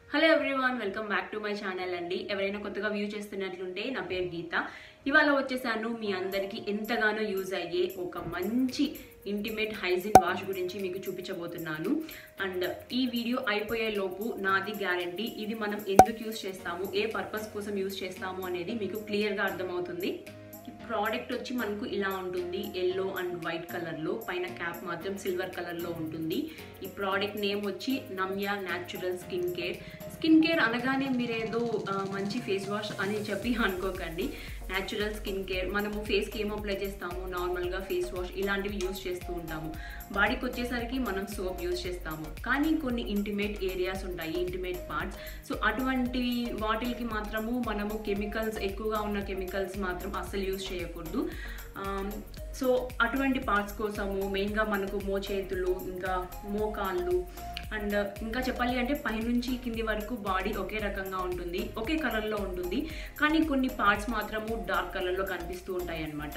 hello everyone welcome back to my channel అండి ఎవరైనా కొత్తగా వ్యూ చేస్తున్నట్లుంటే నా పేరు గీత ఇవాళ వచ్చేసాను మీ అందరికీ ఎంతగానో యూజ్ అయ్యే ఒక మంచి ఇంటిమేట్ హైజిన్ వాష్ గురించి మీకు చూపించబోతున్నాను అండ్ ఈ వీడియో అయిపోయే లోపు నాది గ్యారంటీ ఇది మనం ఎందుకు యూజ్ చేస్తాము ఏ పర్పస్ కోసం యూజ్ చేస్తాము అనేది మీకు క్లియర్గా అర్థమవుతుంది ఈ ప్రోడక్ట్ వచ్చి మనకు ఇలా ఉంటుంది ఎల్లో అండ్ వైట్ కలర్లో పైన క్యాప్ మాత్రం సిల్వర్ కలర్లో ఉంటుంది ఈ ప్రోడక్ట్ నేమ్ వచ్చి Namya natural skin care skin care అనగానే మీరేదో ఆ, మంచి ఫేస్ వాష్ అని చెప్పి అనుకోకండి న్యాచురల్ స్కిన్ కేర్ మనము ఫేస్కి ఏం అప్లై చేస్తాము నార్మల్గా ఫేస్ వాష్ ఇలాంటివి యూస్ చేస్తూ ఉంటాము బాడీకి వచ్చేసరికి మనం సోప్ యూస్ చేస్తాము కానీ కొన్ని ఇంటిమేట్ ఏరియాస్ ఉంటాయి ఇంటిమేట్ పార్ట్స్ సో అటువంటి వాటికి మాత్రము మనము కెమికల్స్ ఎక్కువగా ఉన్న కెమికల్స్ మాత్రం అస్సలు యూస్ చేయకూడదు ఆమ్, సో అటువంటి పార్ట్స్ కోసము మెయిన్గా మనకు మోచేతులు ఇంకా మోకాళ్ళు అండ్ ఇంకా చెప్పాలి అంటే పైనుంచి కింది వరకు బాడీ ఒకే రకంగా ఉంటుంది ఒకే కలర్లో ఉంటుంది కానీ కొన్ని పార్ట్స్ మాత్రము డార్క్ కలర్లో కనిపిస్తూ ఉంటాయి అన్నమాట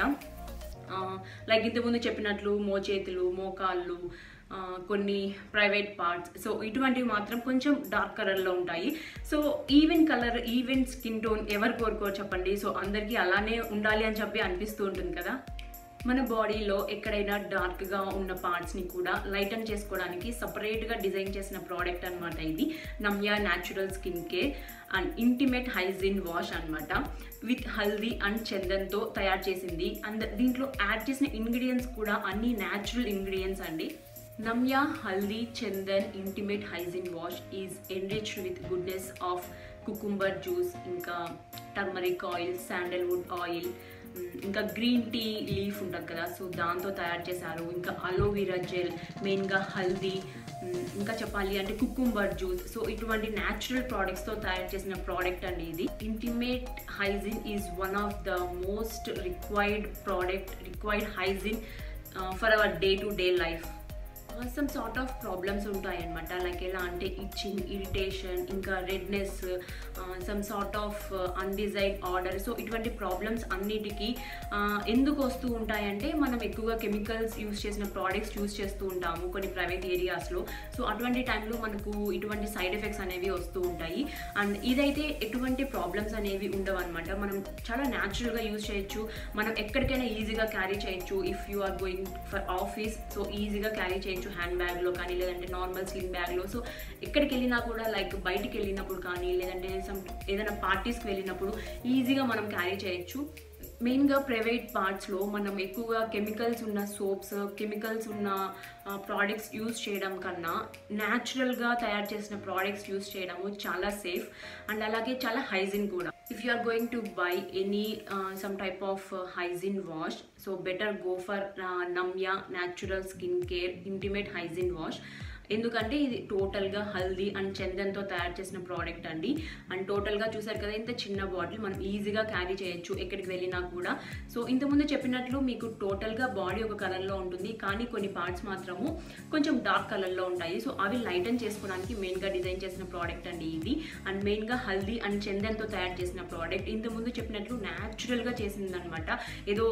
లైక్ ఇంతకుముందు చెప్పినట్లు మోచేతులు మోకాళ్ళు ఆ, కొన్ని ప్రైవేట్ పార్ట్స్ సో ఇటువంటివి మాత్రం కొంచెం డార్క్ కలర్లో ఉంటాయి so even colour even skin tone ఎవరు కోరుకోరు చెప్పండి సో అందరికీ అలానే ఉండాలి అని చెప్పి అనిపిస్తూ ఉంటుంది కదా మన బాడీలో ఎక్కడైనా డార్క్గా ఉన్న పార్ట్స్ని కూడా లైటన్ చేసుకోవడానికి సపరేట్గా డిజైన్ చేసిన ప్రోడక్ట్ అనమాట ఇది Namya natural skin care and intimate hygiene wash అన్నమాట విత్ హల్దీ అండ్ చందన్తో తయారు చేసింది అండ్ దీంట్లో యాడ్ చేసిన ఇంగ్రీడియంట్స్ కూడా అన్ని న్యాచురల్ ఇంగ్రీడియంట్స్ అండి Namya Haldi Chandan intimate hygiene wash is enriched with goodness of cucumber juice ఇంకా turmeric oil sandalwood oil hmm, ఇంకా గ్రీన్ టీ లీఫ్ ఉంటుంది కదా సో దాంతో తయారు చేశారు ఇంకా అలోవెరా జెల్ మెయిన్గా హల్దీ మ్, ఇంకా చెప్పాలి అంటే కుకుంబర్ జ్యూస్ సో ఇటువంటి న్యాచురల్ ప్రోడక్ట్స్తో తయారు చేసిన ప్రోడక్ట్ అండి ఇది intimate hygiene is one of the most required product required hygiene for our day to day life some sort of problems ఉంటాయన్నమాట లైక్ ఎలా అంటే ఇచ్చింగ్ ఇరిటేషన్ ఇంకా redness some sort of undesired odour so ఇటువంటి problems అన్నిటికీ uh, ఎందుకు వస్తూ ఉంటాయంటే మనం ఎక్కువగా కెమికల్స్ యూస్ చేసిన ప్రోడక్ట్స్ యూస్ చేస్తూ ఉంటాము కొన్ని ప్రైవేట్ ఏరియాస్లో సో అటువంటి టైంలో మనకు ఇటువంటి సైడ్ ఎఫెక్ట్స్ అనేవి వస్తూ ఉంటాయి అండ్ ఇదైతే ఎటువంటి ప్రాబ్లమ్స్ అనేవి ఉండవు అనమాట మనం చాలా న్యాచురల్గా యూజ్ చేయొచ్చు మనం ఎక్కడికైనా ఈజీగా క్యారీ చేయొచ్చు if you are going for office so ఈజీగా క్యారీ చేయొచ్చు హ్యాండ్ బ్యాగ్లో కానీ లేదంటే నార్మల్ స్లిమ్ బ్యాగ్లో సో ఎక్కడికి వెళ్ళినా కూడా లైక్ బయటికి వెళ్ళినప్పుడు కానీ లేదంటే సమ్ ఏదైనా పార్టీస్కి వెళ్ళినప్పుడు ఈజీగా మనం క్యారీ చేయొచ్చు మెయిన్గా ప్రైవేట్ పార్ట్స్లో మనం ఎక్కువగా కెమికల్స్ ఉన్న సోప్స్ కెమికల్స్ ఉన్న ప్రోడక్ట్స్ యూస్ చేయడం కన్నా న్యాచురల్గా తయారు చేసిన ప్రోడక్ట్స్ యూస్ చేయడము చాలా సేఫ్ అండ్ అలాగే చాలా హైజీన్ కూడా if you are going to buy any some type of hygiene wash so better go for Namya natural skin care intimate hygiene wash ఎందుకంటే ఇది టోటల్గా హల్దీ అండ్ చందన్తో తయారు చేసిన ప్రోడక్ట్ అండి అండ్ టోటల్గా చూసారు కదా ఇంత చిన్న బాటిల్ మనం ఈజీగా క్యారీ చేయొచ్చు ఎక్కడికి వెళ్ళినా కూడా సో ఇంతకుముందు చెప్పినట్లు మీకు టోటల్గా బాడీ ఒక కలర్లో ఉంటుంది కానీ కొన్ని పార్ట్స్ మాత్రము కొంచెం డార్క్ కలర్లో ఉంటాయి సో అవి లైటన్ చేసుకోవడానికి మెయిన్గా డిజైన్ చేసిన ప్రోడక్ట్ అండి ఇది అండ్ మెయిన్గా హల్దీ అండ్ చందన్తో తయారు చేసిన ప్రోడక్ట్ ఇంతకుముందు చెప్పినట్లు న్యాచురల్గా చేసిందనమాట ఏదో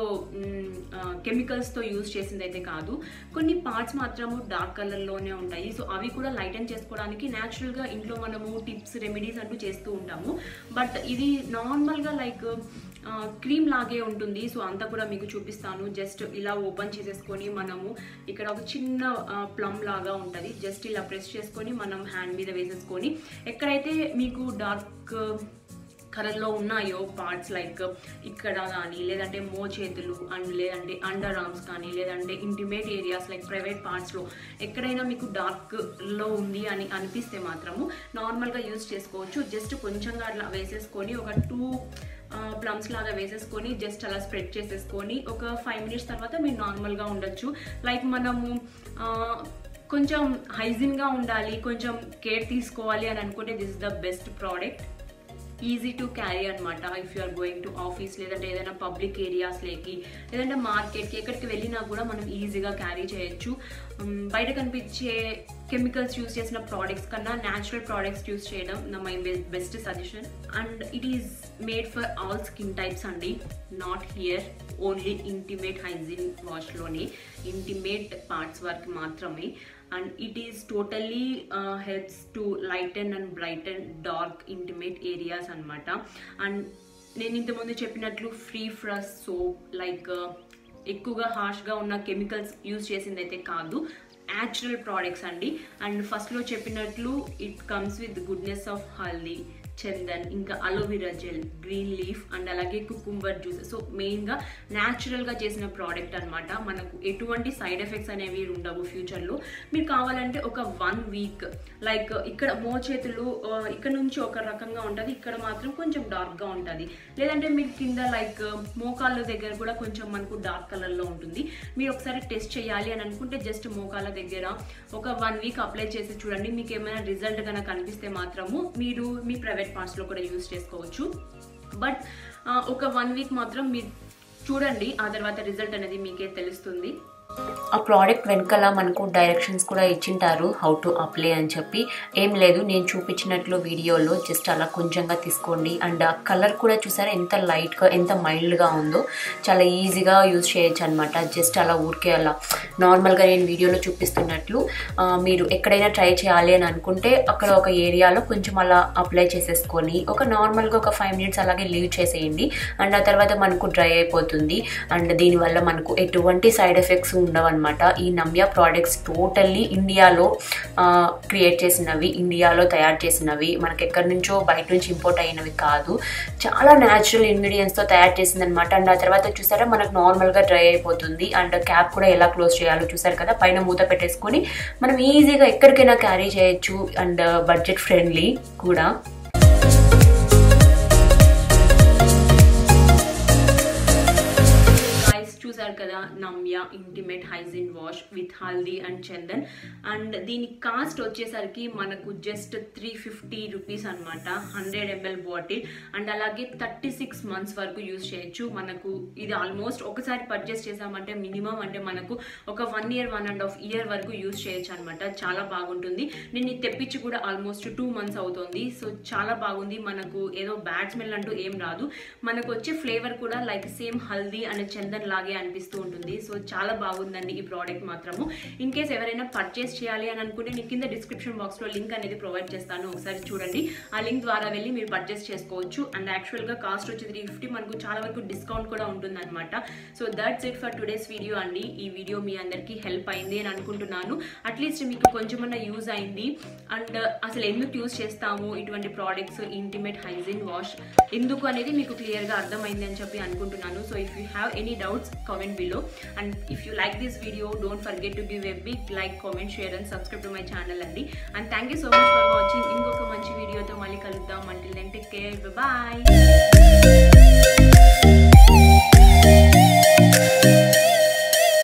కెమికల్స్తో యూజ్ చేసింది అయితే కాదు కొన్ని పార్ట్స్ మాత్రము డార్క్ కలర్లోనే ఉంటాయి సో అవి కూడా లైటన్ చేసుకోవడానికి న్యాచురల్గా ఇంట్లో మనము టిప్స్ రెమెడీస్ అంటూ చేస్తూ ఉంటాము బట్ ఇది నార్మల్గా లైక్ క్రీమ్ లాగే ఉంటుంది సో అంతా కూడా మీకు చూపిస్తాను జస్ట్ ఇలా ఓపెన్ చేసేసుకొని మనము ఇక్కడ ఒక చిన్న ప్లమ్ లాగా ఉంటుంది జస్ట్ ఇలా ప్రెస్ చేసుకొని మనం హ్యాండ్ మీద వేసేసుకొని ఎక్కడైతే మీకు డార్క్ కలర్లో ఉన్నాయో పార్ట్స్ లైక్ ఇక్కడ కానీ లేదంటే మో చేతులు అండ్ లేదంటే అండర్ ఆర్మ్స్ కానీ లేదంటే ఇంటిమేట్ ఏరియాస్ లైక్ ప్రైవేట్ పార్ట్స్లో ఎక్కడైనా మీకు డార్క్లో ఉంది అని అనిపిస్తే మాత్రము నార్మల్గా యూజ్ చేసుకోవచ్చు జస్ట్ కొంచెంగా అట్లా వేసేసుకొని ఒక టూ ప్లమ్స్ లాగా వేసేసుకొని జస్ట్ అలా స్ప్రెడ్ చేసేసుకొని ఒక ఫైవ్ మినిట్స్ తర్వాత మీరు నార్మల్గా ఉండొచ్చు లైక్ మనము ఆ, కొంచెం హైజీన్గా ఉండాలి కొంచెం కేర్ తీసుకోవాలి అని అనుకుంటే this is the best product easy to carry అనమాట if you are going to office లేదంటే ఏదైనా పబ్లిక్ ఏరియాస్లోకి లేదంటే మార్కెట్కి ఎక్కడికి వెళ్ళినా కూడా మనం ఈజీగా క్యారీ చేయొచ్చు ఉమ్, బయట కనిపించే కెమికల్స్ యూస్ చేసిన ప్రోడక్ట్స్ కన్నా న్యాచురల్ ప్రోడక్ట్స్ యూస్ చేయడం నా my best suggestion and it is made for all skin types అండి not here only intimate hygiene వాష్లోనే ఇంటిమేట్ పార్ట్స్ వరకు మాత్రమే and it is totally helps to lighten and brighten dark intimate areas అనమాట and నేను ఇంతకుముందు చెప్పినట్లు free ఫ్రస్ soap like ఎక్కువగా హార్ష్గా ఉన్న కెమికల్స్ యూజ్ చేసింది అయితే కాదు న్యాచురల్ ప్రోడక్ట్స్ అండి అండ్ ఫస్ట్లో చెప్పినట్లు it comes with goodness of haldi chandan ఇంకా aloe vera gel green leaf and అలాగే కుకుంబర్ జ్యూస్ సో మెయిన్గా న్యాచురల్గా చేసిన ప్రోడక్ట్ అనమాట మనకు ఎటువంటి సైడ్ ఎఫెక్ట్స్ అనేవి ఉండవు ఫ్యూచర్లో మీరు కావాలంటే ఒక వన్ వీక్ లైక్ ఇక్కడ మోచేతులు ఆ, ఇక్కడ నుంచి ఒక రకంగా ఉంటుంది ఇక్కడ మాత్రం కొంచెం డార్క్గా ఉంటుంది లేదంటే మీరు కింద లైక్ మోకాళ్ళ దగ్గర కూడా కొంచెం మనకు డార్క్ కలర్లో ఉంటుంది మీరు ఒకసారి టెస్ట్ చేయాలి అని అనుకుంటే జస్ట్ మోకాళ్ళ దగ్గర ఒక వన్ వీక్ అప్లై చేసి చూడండి మీకు ఏమైనా రిజల్ట్ కనుక కనిపిస్తే మాత్రము మీరు మీ ప్రైవేట్ పార్ట్స్లో కూడా యూస్ చేసుకోవచ్చు బట్ ఒక వన్ వీక్ మాత్రం మీరు చూడండి ఆ తర్వాత రిజల్ట్ అనేది మీకే తెలుస్తుంది ఆ ప్రోడక్ట్ వెనకాల మనకు డైరెక్షన్స్ కూడా ఇచ్చింటారు హౌ టు అప్లై అని చెప్పి ఏం లేదు నేను చూపించినట్లు వీడియోలో జస్ట్ అలా కొంచెంగా తీసుకోండి అండ్ ఆ కలర్ కూడా చూసారా ఎంత లైట్గా ఎంత మైల్డ్గా ఉందో చాలా ఈజీగా యూజ్ చేయొచ్చు అనమాట జస్ట్ అలా ఊరికే అలా నార్మల్గా నేను వీడియోలో చూపిస్తున్నట్లు ఆ, మీరు ఎక్కడైనా ట్రై చేయాలి అని అనుకుంటే అక్కడ ఒక ఏరియాలో కొంచెం అలా అప్లై చేసేసుకొని ఒక నార్మల్గా ఒక ఫైవ్ మినిట్స్ అలాగే లీవ్ చేసేయండి అండ్ ఆ తర్వాత మనకు డ్రై అయిపోతుంది అండ్ దీనివల్ల మనకు ఎటువంటి సైడ్ ఎఫెక్ట్స్ ఉండవన్నమాట ఈ నమ్యా ప్రోడక్ట్స్ టోటల్లీ ఇండియాలో క్రియేట్ చేసినవి ఇండియాలో తయారు చేసినవి మనకి ఎక్కడి నుంచో బయట నుంచి ఇంపోర్ట్ అయినవి కాదు చాలా న్యాచురల్ ఇంగ్రీడియంట్స్తో తయారు చేసింది అనమాట అండ్ ఆ తర్వాత చూసారా మనకు నార్మల్గా డ్రై అయిపోతుంది అండ్ క్యాప్ కూడా ఎలా క్లోజ్ చేయాలో చూసారు కదా పైన మూత పెట్టేసుకొని మనం ఈజీగా ఎక్కడికైనా క్యారీ చేయొచ్చు అండ్ బడ్జెట్ ఫ్రెండ్లీ కూడా గైస్ చూసారు కదా Namya intimate hygiene wash with haldi and chandan and దీని కాస్ట్ వచ్చేసరికి మనకు జస్ట్ త్రీ ఫిఫ్టీ రూపీస్ అనమాట హండ్రెడ్ ఎంఎల్ బాటిల్ అండ్ అలాగే థర్టీ సిక్స్ మంత్స్ వరకు యూజ్ చేయొచ్చు మనకు ఇది ఆల్మోస్ట్ ఒకసారి పర్చేస్ చేసామంటే మినిమం అంటే మనకు ఒక one year one and half year వరకు యూజ్ చేయొచ్చు అనమాట చాలా బాగుంటుంది నేను ఇది తెప్పించి కూడా ఆల్మోస్ట్ టూ మంత్స్ అవుతుంది సో చాలా బాగుంది మనకు ఏదో బ్యాడ్ స్మెల్ అంటూ ఏం రాదు మనకు వచ్చే ఫ్లేవర్ కూడా లైక్ సేమ్ హల్దీ అనే చందన్ లాగే అనిపిస్తూ ఉంటుంది సో చాలా బాగుందండి ఈ ప్రోడక్ట్ మాత్రము ఇన్ కేస్ ఎవరైనా పర్చేస్ చేయాలి అని అనుకుంటే నేను కింద డిస్క్రిప్షన్ బాక్స్లో లింక్ అనేది ప్రొవైడ్ చేస్తాను ఒకసారి చూడండి ఆ లింక్ ద్వారా వెళ్ళి మీరు పర్చేస్ చేసుకోవచ్చు అండ్ యాక్చువల్గా కాస్ట్ వచ్చి త్రీ ఫిఫ్టీ మనకు చాలా వరకు డిస్కౌంట్ కూడా ఉంటుందన్నమాట so that's it for today's video అండి ఈ వీడియో మీ అందరికీ హెల్ప్ అయింది అని అనుకుంటున్నాను అట్లీస్ట్ మీకు కొంచెమన్నా యూజ్ అయింది అండ్ అసలు ఎందుకు యూజ్ చేస్తాము ఇటువంటి ప్రోడక్ట్స్ ఇంటిమేట్ హైజీన్ వాష్ ఎందుకు అనేది మీకు క్లియర్గా అర్థమైంది అని చెప్పి అనుకుంటున్నాను so if you have any doubts comment below and if you like this video don't forget to give a big like comment share and subscribe to my channel అండి and thank you so much for watching ఇంకొక మంచి వీడియోతో మళ్ళీ కలుద్దాం until then take care bye